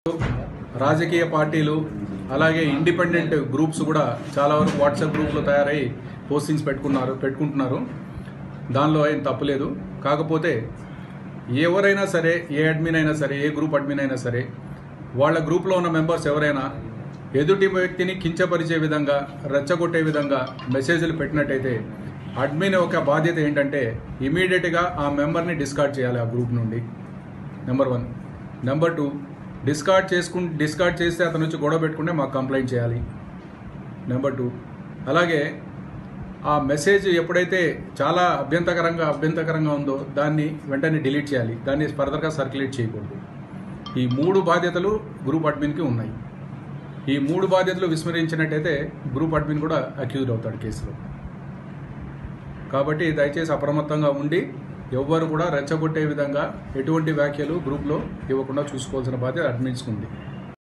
రాజకీయ పార్టీలు అలాగే ఇండిపెండెంట్ గ్రూప్స్ కూడా చాలా వరకు వాట్సాప్ గ్రూప్లో తయారై పోస్టింగ్స్ పెట్టుకున్నారు పెట్టుకుంటున్నారు దానిలో ఏం తప్పులేదు కాకపోతే ఎవరైనా సరే ఏ అడ్మిన్ అయినా సరే ఏ గ్రూప్ అడ్మిన్ అయినా సరే వాళ్ళ గ్రూప్లో ఉన్న మెంబర్స్ ఎవరైనా ఎదుటి వ్యక్తిని కించపరిచే విధంగా రెచ్చగొట్టే విధంగా మెసేజ్లు పెట్టినట్టయితే అడ్మిన్ ఒక బాధ్యత ఏంటంటే ఇమీడియట్గా ఆ మెంబర్ని డిస్కార్డ్ చేయాలి ఆ గ్రూప్ నుండి number one number two discard చేసుకు డిస్కార్డ్ చేస్తే అతను వచ్చి గొడవ పెట్టుకుంటే మాకు కంప్లైంట్ చేయాలి నెంబర్ టూ అలాగే ఆ మెసేజ్ ఎప్పుడైతే చాలా అభ్యంతకరంగా అభ్యంతకరంగా ఉందో దాన్ని వెంటనే డిలీట్ చేయాలి దాన్ని ఫర్దర్గా సర్క్యులేట్ చేయకూడదు ఈ మూడు బాధ్యతలు గ్రూప్ అడ్మిన్కి ఉన్నాయి ఈ మూడు బాధ్యతలు విస్మరించినట్టయితే గ్రూప్ అడ్మిన్ కూడా అక్యూజ్ అవుతాడు కేసులో కాబట్టి దయచేసి అప్రమత్తంగా ఉండి ఎవ్వరు కూడా రెచ్చగొట్టే విధంగా ఎటువంటి వ్యాఖ్యలు గ్రూప్లో ఇవ్వకుండా చూసుకోవాల్సిన బాధ్యత అడ్మిన్స్కి ఉంది